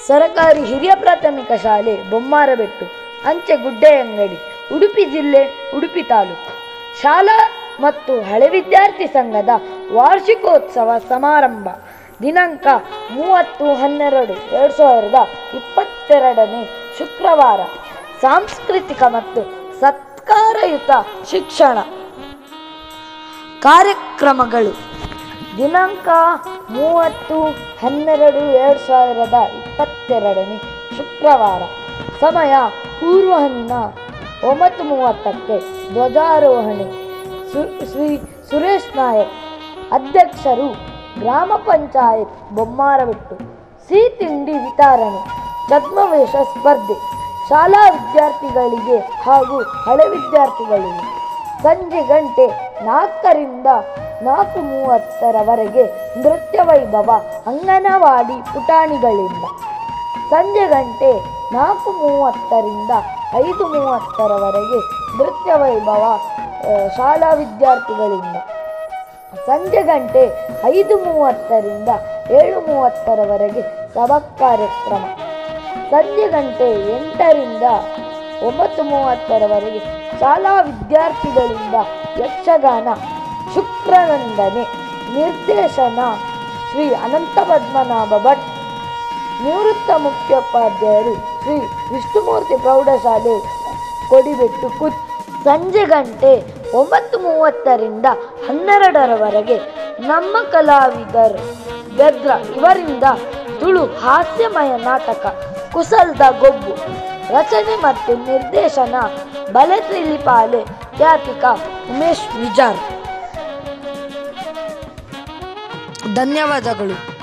ಸರಕಾರಿ ಹಿರಿಯ ಪ್ರಾಥಮಿಕ ಶಾಲೆ ಬೊಮ್ಮಾರಬೆಟ್ಟು ಅಂಚೆ ಗುಡ್ಡೆ ಅಂಗಡಿ ಉಡುಪಿ ಜಿಲ್ಲೆ ಉಡುಪಿ ತಾಲೂಕು ಶಾಲಾ ಮತ್ತು ಹಳೆ ವಿದ್ಯಾರ್ಥಿ ಸಂಘದ ವಾರ್ಷಿಕೋತ್ಸವ ಸಮಾರಂಭ ದಿನಾಂಕ ಮೂವತ್ತು ಹನ್ನೆರಡು ಎರಡು ಸಾವಿರದ ಇಪ್ಪತ್ತೆರಡನೇ ಶುಕ್ರವಾರ ಸಾಂಸ್ಕೃತಿಕ ಮತ್ತು ಸತ್ಕಾರಯುತ ಶಿಕ್ಷಣ ಕಾರ್ಯಕ್ರಮಗಳು ದಿನಾಂಕ ಮೂವತ್ತು ಹನ್ನೆರಡು ಎರಡು ಸಾವಿರದ ಇಪ್ಪತ್ತೆರಡನೇ ಶುಕ್ರವಾರ ಸಮಯ ಪೂರ್ವಾಹ್ನ ಒಂಬತ್ತು ಮೂವತ್ತಕ್ಕೆ ಧ್ವಜಾರೋಹಣೆ ಸು ಶ್ರೀ ಸುರೇಶ್ ನಾಯಕ್ ಅಧ್ಯಕ್ಷರು ಗ್ರಾಮ ಪಂಚಾಯತ್ ಬೊಮ್ಮಾರಬೆಟ್ಟು ಸಿಹಿ ತಿಂಡಿ ವಿತರಣೆ ಛದ್ಮವೇಷ ಸ್ಪರ್ಧೆ ಶಾಲಾ ವಿದ್ಯಾರ್ಥಿಗಳಿಗೆ ಹಾಗೂ ಹಳೆ ವಿದ್ಯಾರ್ಥಿಗಳಿಗೆ ಸಂಜೆ ಗಂಟೆ ನಾಲ್ಕರಿಂದ ನಾಲ್ಕು ಮೂವತ್ತರವರೆಗೆ ನೃತ್ಯ ವೈಭವ ಅಂಗನವಾಡಿ ಪುಟಾಣಿಗಳಿಂದ ಸಂಜೆ ಗಂಟೆ ನಾಲ್ಕು ಮೂವತ್ತರಿಂದ ಐದು ಮೂವತ್ತರವರೆಗೆ ನೃತ್ಯ ವೈಭವ ಆ, ಶಾಲಾ ವಿದ್ಯಾರ್ಥಿಗಳಿಂದ ಸಂಜೆ ಗಂಟೆ ಐದು ಮೂವತ್ತರಿಂದ ಏಳು ಮೂವತ್ತರವರೆಗೆ ಸಭಾ ಕಾರ್ಯಕ್ರಮ ಸಂಜೆ ಗಂಟೆ ಎಂಟರಿಂದ ಒಂಬತ್ತು ಮೂವತ್ತರವರೆಗೆ ಶಾಲಾ ವಿದ್ಯಾರ್ಥಿಗಳಿಂದ ಯಕ್ಷಗಾನ ಶುಕ್ರನಂದನೆ ನಿರ್ದೇಶನ ಶ್ರೀ ಅನಂತ ಪದ್ಮನಾಭ ಭಟ್ ನಿವೃತ್ತ ಮುಖ್ಯೋಪಾಧ್ಯಾಯರು ಶ್ರೀ ವಿಷ್ಣುಮೂರ್ತಿ ಪ್ರೌಢಶಾಲೆ ಕೊಡಿಬೆಟ್ಟು ಕುಚ್ ಸಂಜೆ ಗಂಟೆ ಒಂಬತ್ತು ಮೂವತ್ತರಿಂದ ಹನ್ನೆರಡರವರೆಗೆ ನಮ್ಮ ಕಲಾವಿದರು ಬೆದ್ರ ಇವರಿಂದ ತುಳು ಹಾಸ್ಯಮಯ ನಾಟಕ ಕುಸಲ್ದ ಗೊಬ್ಬು ರಚನೆ ಮತ್ತು ನಿರ್ದೇಶನ ಬಲೆತ್ರಿಲಿಪಾಲೆ ಖ್ಯಾತಿಕ ಉಮೇಶ್ ವಿಜಾರ್ ಧನ್ಯವಾದಗಳು